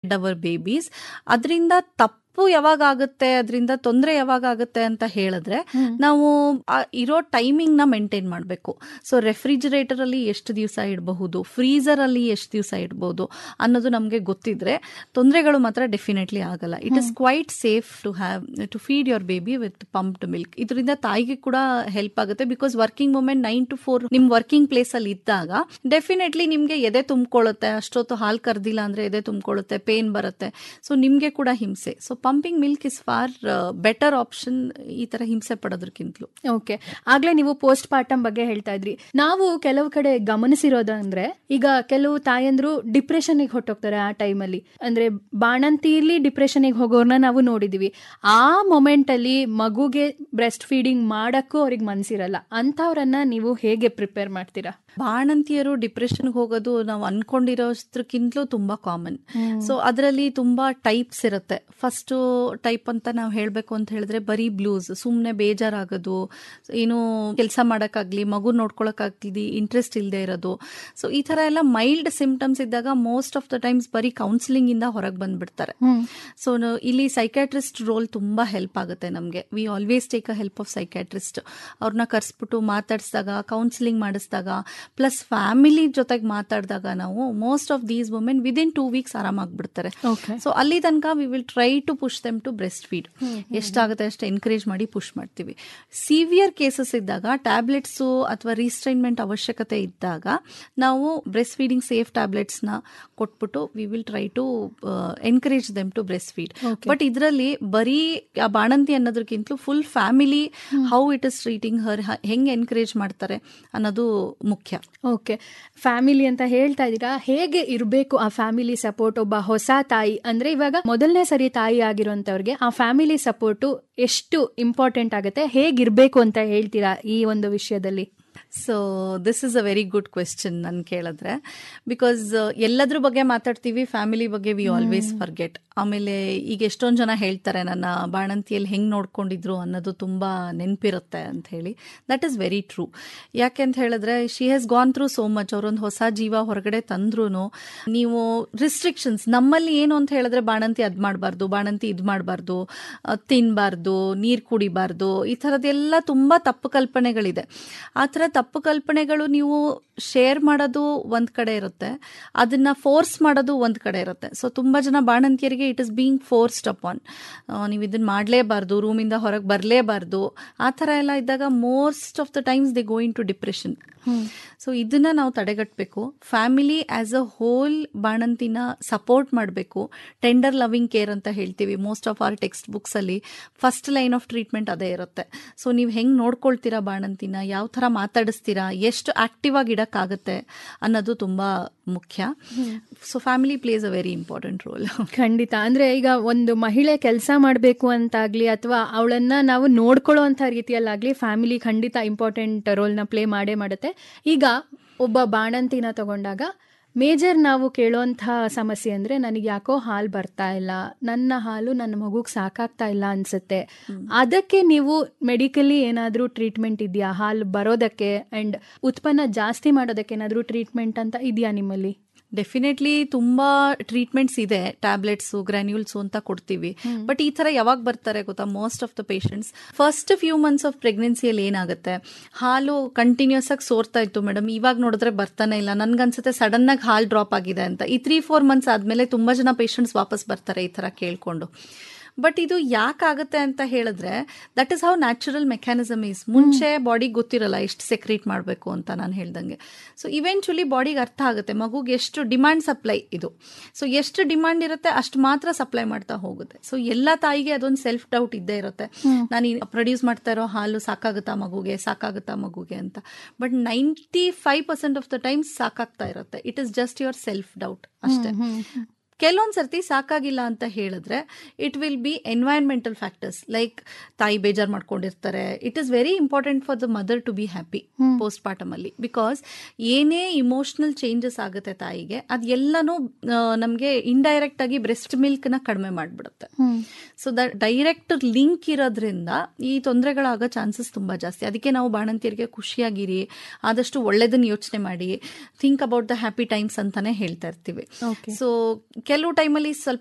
Fed hour babies ಅದರಿಂದ ತಪ್ಪು ಯಾವಾಗ ಆಗುತ್ತೆ ಅದರಿಂದ ತೊಂದರೆ ಯಾವಾಗ ಆಗುತ್ತೆ ಅಂತ ಹೇಳಿದ್ರೆ ನಾವು ಆ ಇರೋ ಟೈಮಿಂಗ್ ನ ಮೇಂಟೈನ್ ಮಾಡಬೇಕು ಸೊ ರೆಫ್ರಿಜರೇಟರ್ ಅಲ್ಲಿ ಎಷ್ಟು ದಿವಸ ಇಡಬಹುದು ಫ್ರೀಸರ್ ಅಲ್ಲಿ ಎಷ್ಟು ದಿವಸ ಇಡಬಹುದು ಅನ್ನೋದು ನಮಗೆ ಗೊತ್ತಿದ್ರೆ ತೊಂದರೆಗಳು ಮಾತ್ರ ಡೆಫಿನೆಟ್ಲಿ ಆಗಲ್ಲ it is quite safe to have to feed your baby with pumped milk ಇದರಿಂದ ತಾಯಿಗೆ ಕೂಡ ಹೆಲ್ಪ್ ಆಗುತ್ತೆ because working women nine to four ನಿಮ್ ವರ್ಕಿಂಗ್ ಪ್ಲೇಸ್ ಅಲ್ಲಿ ಇದ್ದಾಗ ಡೆಫಿನೆಟ್ಲಿ ನಿಮ್ಗೆ ಎದೆ ತುಂಬಿಕೊಳ್ಳುತ್ತೆ ಅಷ್ಟೊತ್ತು ಹಾಲು ಕರ್ದಿಲ್ಲ ಅಂದ್ರೆ ಎದೆ ತುಂಬಿಕೊಳ್ಳುತ್ತೆ ಪೇನ್ ಬರುತ್ತೆ ಸೊ ನಿಮ್ಗೆ ಕೂಡ ಹಿಂಸೆ so pumping milk is far better option ಈ ತರ ಹಿಂಸೆ ಪಡೋದಕ್ಕಿಂತಲೂ ಓಕೆ ಆಗ್ಲೇ ನೀವು ಪೋಸ್ಟ್ ಪಾರ್ಟಮ್ ಬಗ್ಗೆ ಹೇಳ್ತಾ ಇದ್ರಿ ನಾವು ಕೆಲವು ಕಡೆ ಗಮನಿಸಿರೋದಂದ್ರೆ ಈಗ ಕೆಲವು ತಾಯಂದ್ರು ಡಿಪ್ರೆಷನ್ ಹೊಟ್ಟೋಗ್ತಾರೆ ಆ ಟೈಮಲ್ಲಿ ಅಂದ್ರೆ ಬಾಣಂತಿಯಲ್ಲಿ ಡಿಪ್ರೆಷನ್ ಹೋಗೋರ್ನ ನಾವು ನೋಡಿದೀವಿ ಆ ಮೊಮೆಂಟ್ ಅಲ್ಲಿ ಮಗುಗೆ ಬ್ರೆಸ್ಟ್ ಫೀಡಿಂಗ್ ಮಾಡಕ್ಕೂ ಅವ್ರಿಗೆ ಮನ್ಸಿರಲ್ಲ ಅಂತವ್ರನ್ನ ನೀವು ಹೇಗೆ ಪ್ರಿಪೇರ್ ಮಾಡ್ತೀರಾ ಬಾಣಂತಿಯರು ಡಿಪ್ರೆಷನ್ಗೆ ಹೋಗೋದು ನಾವು ಅನ್ಕೊಂಡಿರೋಷ್ಟಕ್ಕಿಂತಲೂ ತುಂಬಾ ಕಾಮನ್ ಸೊ ಅದರಲ್ಲಿ ತುಂಬಾ ಟೈಪ್ಸ್ ಇರುತ್ತೆ ಫಸ್ಟ್ ಟೈಪ್ ಅಂತ ನಾವು ಹೇಳಬೇಕು ಅಂತ ಹೇಳಿದ್ರೆ ಬರೀ ಬ್ಲೂಸ್ ಸುಮ್ಮನೆ ಬೇಜಾರಾಗೋದು ಏನು ಕೆಲಸ ಮಾಡೋಕ್ಕಾಗ್ಲಿ ಮಗು ನೋಡ್ಕೊಳಕ್ಕಾಗ್ಲಿ ಇಂಟ್ರೆಸ್ಟ್ ಇಲ್ಲದೆ ಇರೋದು ಸೊ ಈ ತರ ಎಲ್ಲ ಮೈಲ್ಡ್ ಸಿಂಪ್ಟಮ್ಸ್ ಇದ್ದಾಗ ಮೋಸ್ಟ್ ಆಫ್ ದ ಟೈಮ್ಸ್ ಬರೀ ಕೌನ್ಸಿಲಿಂಗ್ ಇಂದ ಹೊರಗೆ ಬಂದ್ಬಿಡ್ತಾರೆ ಸೊ ಇಲ್ಲಿ ಸೈಕ್ಯಾಟ್ರಿಸ್ಟ್ ರೋಲ್ ತುಂಬಾ ಹೆಲ್ಪ್ ಆಗುತ್ತೆ ನಮಗೆ we always take a help of psychiatrist ಅವ್ರನ್ನ ಕರ್ಸ್ಬಿಟ್ಟು ಮಾತಾಡಿಸಿದಾಗ ಕೌನ್ಸಿಲಿಂಗ್ ಮಾಡಿಸಿದಾಗ ಪ್ಲಸ್ ಫ್ಯಾಮಿಲಿ ಜೊತೆಗೆ ಮಾತಾಡಿದಾಗ ನಾವು most of these women within two weeks ಆರಾಮಾಗ್ಬಿಡ್ತಾರೆ Okay. ಸೊ ಅಲ್ಲಿ ತನಕ we will try to push them to breast feed ಎಷ್ಟಾಗುತ್ತೆ ಅಷ್ಟು ಎನ್ಕರೇಜ್ ಮಾಡಿ ಪುಷ್ ಮಾಡ್ತೀವಿ ಸಿವಿಯರ್ ಕೇಸಸ್ ಇದ್ದಾಗ ಟ್ಯಾಬ್ಲೆಟ್ಸು ಅಥವಾ ರೀಸ್ಟ್ರೈನ್ಮೆಂಟ್ ಅವಶ್ಯಕತೆ ಇದ್ದಾಗ ನಾವು ಬ್ರೆಸ್ಟ್ ಫೀಡಿಂಗ್ ಸೇಫ್ ಟ್ಯಾಬ್ಲೆಟ್ಸ್ನ ಕೊಟ್ಬಿಟ್ಟು we will try to encourage them to breast feed Okay. But ಇದರಲ್ಲಿ ಬರೀ ಆ ಬಾಣಂತಿ ಅನ್ನೋದಕ್ಕಿಂತಲೂ full family how it is treating her ಹೆಂಗೆ ಎನ್ಕರೇಜ್ ಮಾಡ್ತಾರೆ ಅನ್ನೋದು ಮುಖ್ಯ ಓಕೆ ಫ್ಯಾಮಿಲಿ ಅಂತ ಹೇಳ್ತಾ ಇದ್ದೀರಾ ಹೇಗೆ ಇರಬೇಕು ಆ ಫ್ಯಾಮಿಲಿ ಸಪೋರ್ಟ್ ಒಬ್ಬ ಹೊಸ ತಾಯಿ ಅಂದ್ರೆ ಇವಾಗ ಮೊದಲನೇ ಸರಿ ತಾಯಿ ಆಗಿರೋಂಥವ್ರಿಗೆ ಆ ಫ್ಯಾಮಿಲಿ ಸಪೋರ್ಟು ಎಷ್ಟು ಇಂಪಾರ್ಟೆಂಟ್ ಆಗುತ್ತೆ ಹೇಗಿರ್ಬೇಕು ಅಂತ ಹೇಳ್ತೀರಾ ಈ ಒಂದು ವಿಷಯದಲ್ಲಿ so this is a very good question ನನ್ ಕೇಳಿದ್ರೆ ಬಿಕಾಸ್ ಎಲ್ಲದ್ರ ಬಗ್ಗೆ ಮಾತಾಡ್ತೀವಿ ಫ್ಯಾಮಿಲಿ ಬಗ್ಗೆ ವಿ ಆಲ್ವೇಸ್ ಫರ್ಗೆಟ್ ಆಮೇಲೆ ಈಗ ಎಷ್ಟೊಂದು ಜನ ಹೇಳ್ತಾರೆ ನನ್ನ ಬಾಣಂತಿಯಲ್ಲಿ ಹೆಂಗ್ ನೋಡ್ಕೊಂಡಿದ್ರು ಅನ್ನೋದು ತುಂಬಾ ನೆನಪಿರುತ್ತೆ ಅಂತ ಹೇಳಿ ದಟ್ ಇಸ್ ವೆರಿ ಟ್ರೂ ಯಾಕೆ ಅಂತ ಹೇಳಿದ್ರೆ she has gone through so much ಅವ್ರೊಂದು ಹೊಸ ಜೀವ ಹೊರಗಡೆ ತಂದ್ರು ನೀವು ರಿಸ್ಟ್ರಿಕ್ಷನ್ಸ್ ನಮ್ಮಲ್ಲಿ ಏನು ಅಂತ ಹೇಳಿದ್ರೆ ಬಾಣಂತಿ ಅದ್ ಮಾಡಬಾರ್ದು ಬಾಣಂತಿ ಇದ್ ಮಾಡಬಾರ್ದು ತಿನ್ಬಾರ್ದು ನೀರ್ ಕುಡಿಬಾರ್ದು ಈ ಥರದ್ದೆಲ್ಲ ತುಂಬಾ ತಪ್ಪು ಕಲ್ಪನೆಗಳಿದೆ ಆ ಥರ ತಪ್ಪು ಕಲ್ಪನೆಗಳು ನೀವು ಶೇರ್ ಮಾಡೋದು ಒಂದ್ ಕಡೆ ಇರುತ್ತೆ ಅದನ್ನ ಫೋರ್ಸ್ ಮಾಡೋದು ಒಂದ್ ಕಡೆ ಇರುತ್ತೆ ಸೊ ತುಂಬಾ ಜನ ಬಾಣಂತಿಯರಿಗೆ it is being forced upon ನೀವು ಇದನ್ನ ಮಾಡಲೇಬಾರ್ದು ರೂಮಿಂದ ಹೊರಗೆ ಬರಲೇಬಾರ್ದು ಆ ಥರ ಎಲ್ಲ ಇದ್ದಾಗ most of the times they going to depression so ಇದನ್ನ ನಾವು ತಡೆಗಟ್ಟಬೇಕು ಫ್ಯಾಮಿಲಿ ಆಸ್ ಅ ಹೋಲ್ ಬಾಣಂತಿನ ಸಪೋರ್ಟ್ ಮಾಡಬೇಕು ಟೆಂಡರ್ ಲವಿಂಗ್ ಕೇರ್ ಅಂತ ಹೇಳ್ತೀವಿ most of our text books ಅಲ್ಲಿ ಫಸ್ಟ್ ಲೈನ್ ಆಫ್ ಟ್ರೀಟ್ಮೆಂಟ್ ಅದೇ ಇರುತ್ತೆ ಸೊ ನೀವು ಹೆಂಗ್ ನೋಡ್ಕೊಳ್ತೀರಾ ಬಾಣಂತಿನ ಯಾವ ತರ ಮಾತಾಡಿಸ್ತೀರಾ ಎಷ್ಟು ಆಕ್ಟಿವ್ ಆಗಿ ಇಡಕ್ಕಾಗತ್ತೆ ಅನ್ನೋದು ತುಂಬಾ ಮುಖ್ಯ so family plays a very important role ಖಂಡಿತ ಅಂದ್ರೆ ಈಗ ಒಂದು ಮಹಿಳೆ ಕೆಲಸ ಮಾಡಬೇಕು ಅಂತಾಗ್ಲಿ ಅಥವಾ ಅವಳನ್ನ ನಾವು ನೋಡ್ಕೊಳ್ಳೋ ಅಂತ ರೀತಿಯಲ್ಲಾಗ್ಲಿ ಫ್ಯಾಮಿಲಿ ಖಂಡಿತ ಇಂಪಾರ್ಟೆಂಟ್ ರೋಲ್ನ ಪ್ಲೇ ಮಾಡೇ ಮಾಡುತ್ತೆ ಈಗ ಒಬ್ಬ ಬಾಣಂತಿನ ತಗೊಂಡಾಗ ಮೇಜರ್ ನಾವು ಕೇಳೋಂಥ ಸಮಸ್ಯೆ ಅಂದ್ರೆ ನನಗೆ ಯಾಕೋ ಹಾಲು ಬರ್ತಾ ಇಲ್ಲ ನನ್ನ ಹಾಲು ನನ್ನ ಮಗುಗೆ ಸಾಕಾಗ್ತಾ ಇಲ್ಲ ಅನ್ಸುತ್ತೆ ಅದಕ್ಕೆ ನೀವು ಮೆಡಿಕಲಿ ಏನಾದರೂ ಟ್ರೀಟ್ಮೆಂಟ್ ಇದೆಯಾ ಹಾಲು ಬರೋದಕ್ಕೆ ಅಂಡ್ ಉತ್ಪನ್ನ ಜಾಸ್ತಿ ಮಾಡೋದಕ್ಕೆ ಏನಾದರೂ ಟ್ರೀಟ್ಮೆಂಟ್ ಅಂತ ಇದೆಯಾ ನಿಮ್ಮಲ್ಲಿ ಡೆಫಿನೆಟ್ಲಿ ತುಂಬಾ ಟ್ರೀಟ್ಮೆಂಟ್ಸ್ ಇದೆ ಟ್ಯಾಬ್ಲೆಟ್ಸ್ ಗ್ರಾನ್ಯೂಲ್ಸ್ ಅಂತ ಕೊಡ್ತೀವಿ ಬಟ್ ಈ ತರ ಯಾವಾಗ ಬರ್ತಾರೆ ಗೊತ್ತಾ most of the patients first few months of ಪ್ರೆಗ್ನೆನ್ಸಿಯಲ್ಲಿ ಏನಾಗುತ್ತೆ ಹಾಲು ಕಂಟಿನ್ಯೂಸ್ ಆಗಿ ಸೋರ್ತಾ ಇತ್ತು ಮೇಡಮ್ ಇವಾಗ ನೋಡಿದ್ರೆ ಬರ್ತಾನೆ ಇಲ್ಲ ನನ್ಗನ್ಸುತ್ತೆ ಸಡನ್ ಆಗಿ ಹಾಲು ಡ್ರಾಪ್ ಆಗಿದೆ ಅಂತ ಈ ತ್ರೀ ಫೋರ್ ಮಂತ್ಸ್ ಆದ್ಮೇಲೆ ತುಂಬಾ ಜನ ಪೇಷಂಟ್ಸ್ ವಾಪಸ್ ಬರ್ತಾರೆ ಈ ತರ ಕೇಳ್ಕೊಂಡು ಬಟ್ ಇದು ಯಾಕಾಗುತ್ತೆ ಅಂತ ಹೇಳಿದ್ರೆ that is how natural mechanism is ಮುಂಚೆ ಬಾಡಿಗೆ ಗೊತ್ತಿರಲ್ಲ ಎಷ್ಟು ಸೆಕ್ರೇಟ್ ಮಾಡಬೇಕು ಅಂತ ನಾನು ಹೇಳ್ದಂಗೆ ಸೊ ಇವೆಂಚುಲಿ ಬಾಡಿಗೆ ಅರ್ಥ ಆಗುತ್ತೆ ಮಗುಗೆ ಎಷ್ಟು ಡಿಮಾಂಡ್ ಸಪ್ಲೈ ಇದು ಸೊ ಎಷ್ಟು ಡಿಮಾಂಡ್ ಇರುತ್ತೆ ಅಷ್ಟು ಮಾತ್ರ ಸಪ್ಲೈ ಮಾಡ್ತಾ ಹೋಗುತ್ತೆ ಸೊ ಎಲ್ಲ ತಾಯಿಗೆ ಅದೊಂದು ಸೆಲ್ಫ್ ಡೌಟ್ ಇದ್ದೇ ಇರುತ್ತೆ ನಾನು ಪ್ರೊಡ್ಯೂಸ್ ಮಾಡ್ತಾ ಇರೋ ಹಾಲು ಸಾಕಾಗುತ್ತಾ ಮಗುಗೆ ಸಾಕಾಗುತ್ತಾ ಮಗುಗೆ ಅಂತ but ninety five percent of the times ಸಾಕಾಗ್ತಾ ಇರುತ್ತೆ it is just your self doubt ಅಷ್ಟೇ ಕೆಲವೊಂದ್ ಸರ್ತಿ ಸಾಕಾಗಿಲ್ಲ ಅಂತ ಹೇಳಿದ್ರೆ it will be environmental factors like ತಾಯಿ ಬೇಜಾರ್ ಮಾಡ್ಕೊಂಡಿರ್ತಾರೆ it is very important for the mother to be happy post partum ಅಲ್ಲಿ ಬಿಕಾಸ್ ಏನೇ ಇಮೋಷನಲ್ ಚೇಂಜಸ್ ಆಗುತ್ತೆ ತಾಯಿಗೆ ಅದೆಲ್ಲನೂ ನಮಗೆ ಇಂಡೈರೆಕ್ಟ್ ಆಗಿ ಬ್ರೆಸ್ಟ್ ಮಿಲ್ಕ್ ನ ಕಡಿಮೆ ಮಾಡ್ಬಿಡುತ್ತೆ ಸೊ ದ ಡೈರೆಕ್ಟ್ ಲಿಂಕ್ ಇರೋದ್ರಿಂದ ಈ ತೊಂದರೆಗಳಾಗೋ ಚಾನ್ಸಸ್ ತುಂಬಾ ಜಾಸ್ತಿ ಅದಕ್ಕೆ ನಾವು ಬಾಣಂತಿಯರಿಗೆ ಖುಷಿಯಾಗಿರಿ ಆದಷ್ಟು ಒಳ್ಳೇದನ್ನ ಯೋಚನೆ ಮಾಡಿ think about the happy times ಅಂತಾನೆ ಹೇಳ್ತಾ ಇರ್ತೀವಿ Okay. ಸೊ ಕೆಲವು ಟೈಮಲ್ಲಿ ಸ್ವಲ್ಪ